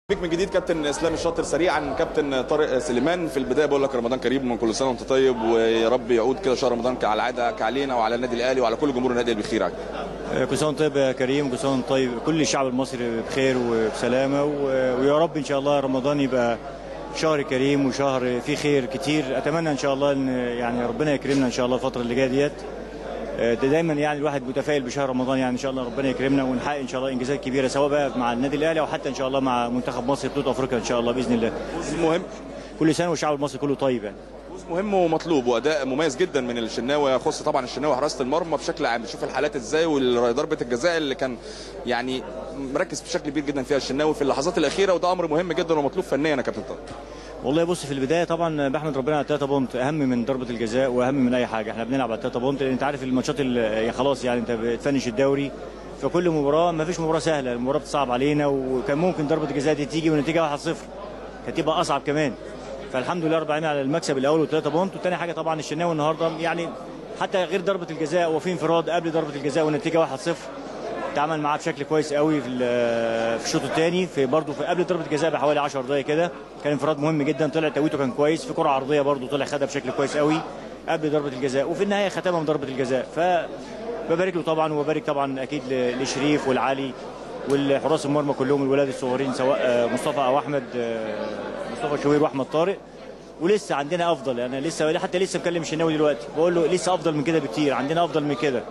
بيك من جديد كابتن اسلام الشاطر سريعا كابتن طارق سليمان في البدايه بقول لك رمضان كريم من كل سنه وانت طيب ويا رب يعود كده شهر رمضان على العاده علينا وعلى النادي الاهلي وعلى كل جمهور النادي بخير يعني. كل سنه وانت طيب يا كريم كل سنه وانت طيب كل الشعب المصري بخير وبسلامه و- ويا رب ان شاء الله رمضان يبقى شهر كريم وشهر فيه خير كتير اتمنى ان شاء الله ان يعني ربنا يكرمنا ان شاء الله الفتره اللي جايه ديت آه، ده دايما يعني الواحد متفائل بشهر رمضان يعني ان شاء الله ربنا يكرمنا ونحقق ان شاء الله انجازات كبيره سواء بقى مع النادي الاهلي او حتى ان شاء الله مع منتخب مصر بطوله افريقيا ان شاء الله باذن الله فوز مهم كل سنه والشعب المصري كله طيب يعني فوز مهم ومطلوب واداء مميز جدا من الشناوي يخص طبعا الشناوي حراسه المرمى بشكل عام بتشوف الحالات ازاي وضربه الجزاء اللي كان يعني مركز بشكل كبير جدا فيها الشناوي في اللحظات الاخيره وده امر مهم جدا ومطلوب فنيا يا كابتن طارق والله بص في البدايه طبعا بحمد ربنا على 3 بونت اهم من ضربه الجزاء واهم من اي حاجه احنا بنلعب على 3 بونت لان انت عارف الماتشات اللي خلاص يعني انت بتفنش الدوري فكل مباراه ما فيش مباراه سهله المباراه بتصعب علينا وكان ممكن ضربه الجزاء دي تيجي والنتيجه 1-0 كانت تبقى اصعب كمان فالحمد لله رب العالمين على المكسب الاول والثلاثه بونت وثاني حاجه طبعا الشناوي النهارده يعني حتى غير ضربه الجزاء وفي انفراد قبل ضربه الجزاء والنتيجه 1-0 اتعامل معاه بشكل كويس قوي في ال- في الشوط الثاني في برضه في قبل ضربه الجزاء بحوالي 10 دقائق كده كان انفراد مهم جدا طلع تويته كان كويس في كره عرضيه برضه طلع خدها بشكل كويس قوي قبل ضربه الجزاء وفي النهايه ختمها من ضربه الجزاء ف ببارك له طبعا وببارك طبعا اكيد ل- لشريف والعلي والحراس المرمى كلهم الولاد الصغيرين سواء آه، مصطفى او احمد آه، مصطفى شوبير واحمد طارق ولسه عندنا افضل انا لسه حتى لسه مكلم الشناوي دلوقتي بقول له لسه افضل من كده بكتير عندنا افضل من كده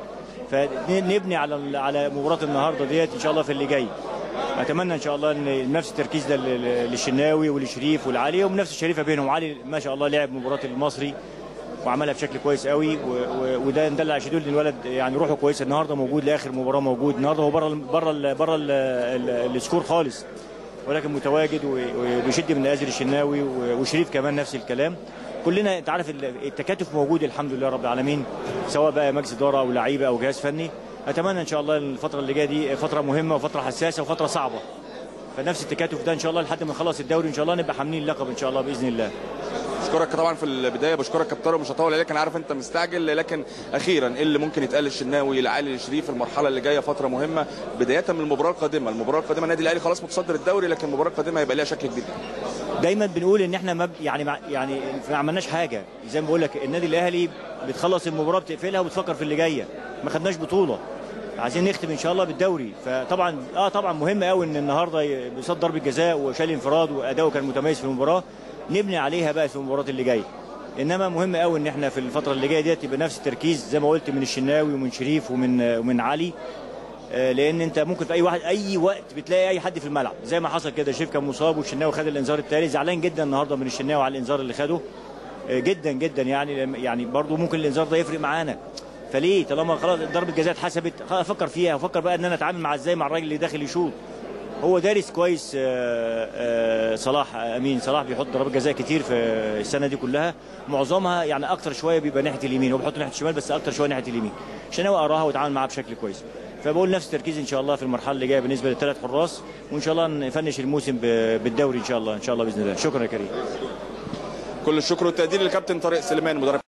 فنبني على على مباراه النهارده ديت ان شاء الله في اللي جاي اتمنى ان شاء الله ان نفس التركيز ده لل- للشناوي ولشريف والعلي ومنافسه الشريفه بينهم علي ما شاء الله لعب مباراه المصري وعملها بشكل كويس قوي و- و- وده ندل على شدول ان الولد يعني روحه كويسه النهارده موجود لاخر مباراه موجود النهارده هو بره ال- بره ال- بره ال- ال- السكور خالص ولكن متواجد و- وبيشد من نازل الشناوي و- وشريف كمان نفس الكلام كلنا انت عارف ال- التكاتف موجود الحمد لله رب العالمين سواء بقى مجلس اداره او لعيبه او جهاز فني اتمنى ان شاء الله الفتره اللي جايه دي فتره مهمه وفتره حساسه وفتره صعبه فنفس التكاتف ده ان شاء الله لحد ما نخلص الدوري ان شاء الله نبقى حاملين اللقب ان شاء الله باذن الله بشكرك طبعا في البدايه بشكرك كابتن طارق مش هطول عليك انا عارف انت مستعجل لكن اخيرا ايه اللي ممكن يتقال للشناوي لعلي لشريف المرحله اللي جايه فتره مهمه بدايه من المباراه القادمه المباراه القادمه النادي الاهلي خلاص متصدر الدوري لكن المباراه القادمه هيبقى ليها شكل جديد دايما بنقول ان احنا ما ب- يعني ما يعني ما عملناش حاجه زي ما بقول لك النادي الاهلي بتخلص المباراه بتقفلها وبتفكر في اللي جايه ما خدناش بطوله عايزين نختم ان شاء الله بالدوري فطبعا اه طبعا مهم قوي ان النهارده ي- بيصد ضربه جزاء وشال انفراد واداؤه كان متميز في المباراه نبني عليها بقى في المباراه اللي جايه انما مهم قوي ان احنا في الفتره اللي جايه ديت يبقى نفس التركيز زي ما قلت من الشناوي ومن شريف ومن ومن علي آه، لان انت ممكن في اي واحد اي وقت بتلاقي اي حد في الملعب زي ما حصل كده شريف كان مصاب والشناوي خد الانذار التالي زعلان جدا النهارده من الشناوي على الانذار اللي خده آه، جدا جدا يعني لم- يعني برضه ممكن الانذار ده يفرق معانا فليه طالما خلاص ضربه جزاء اتحسبت خلاص افكر فيها افكر بقى ان انا اتعامل مع ازاي مع الراجل اللي داخل يشوط هو دارس كويس آه، آه، صلاح آه، امين صلاح بيحط ضربات جزاء كتير في السنه دي كلها معظمها يعني اكتر شويه بيبقى ناحيه اليمين هو بيحط ناحيه الشمال بس اكتر شويه ناحيه اليمين شناوي قراها واتعامل معاها بشكل كويس فبقول نفس التركيز ان شاء الله في المرحله اللي جايه بالنسبه للثلاث حراس وان شاء الله نفنش الموسم ب- بالدوري ان شاء الله ان شاء الله باذن الله شكرا يا كريم كل الشكر والتقدير للكابتن طارق سليمان مدرب